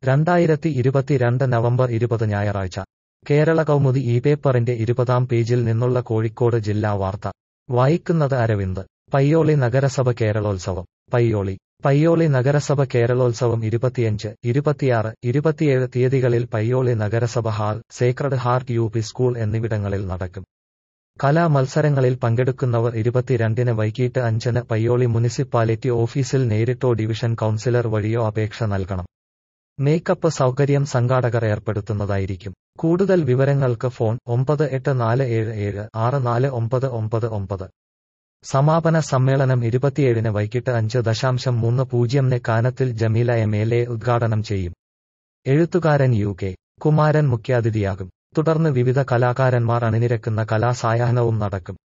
രണ്ടായിരത്തി ഇരുപത്തിരണ്ട് നവംബർ ഇരുപത് ഞായറാഴ്ച കേരള കൗമുദി ഈ പേപ്പറിന്റെ ഇരുപതാം പേജിൽ നിന്നുള്ള കോഴിക്കോട് ജില്ലാ വാർത്ത വായിക്കുന്നത് അരവിന്ദ് പയ്യോളി നഗരസഭ കേരളോത്സവം പയ്യോളി പയ്യോളി നഗരസഭ കേരളോത്സവം ഇരുപത്തിയഞ്ച് ഇരുപത്തിയാറ് ഇരുപത്തിയേഴ് തീയതികളിൽ പയ്യോളി നഗരസഭ hall sacred heart U P school എന്നിവിടങ്ങളിൽ നടക്കും കലാ മത്സരങ്ങളിൽ പങ്കെടുക്കുന്നവർ ഇരുപത്തിരണ്ടിന് വൈകിട്ട് അഞ്ചിന് പയ്യോളി മുനിസിപ്പാലിറ്റി ഓഫീസിൽ നേരിട്ടോ ഡിവിഷൻ കൗൺസിലർ വഴിയോ അപേക്ഷ നൽകണം മേക്കപ്പ് സൗകര്യം സംഘാടകർ ഏർപ്പെടുത്തുന്നതായിരിക്കും കൂടുതൽ വിവരങ്ങൾക്ക് ഫോൺ ഒമ്പത് എട്ട് നാല് ഏഴ് ഏഴ് ആറ് നാല് ഒമ്പത് ഒമ്പത് ഒമ്പത് സമാപന സമ്മേളനം ഇരുപത്തിയേഴിന് വൈകിട്ട് അഞ്ച് ദശാംശം മൂന്ന് പൂജ്യംന് Kanathil Jameela M L A ഉദ്ഘാടനം ചെയ്യും എഴുത്തുകാരൻ യു കെ കുമാരൻ മുഖ്യാതിഥിയാകും തുടർന്ന് വിവിധ കലാകാരന്മാർ അണിനിരക്കുന്ന കലാസായാഹ്നവും നടക്കും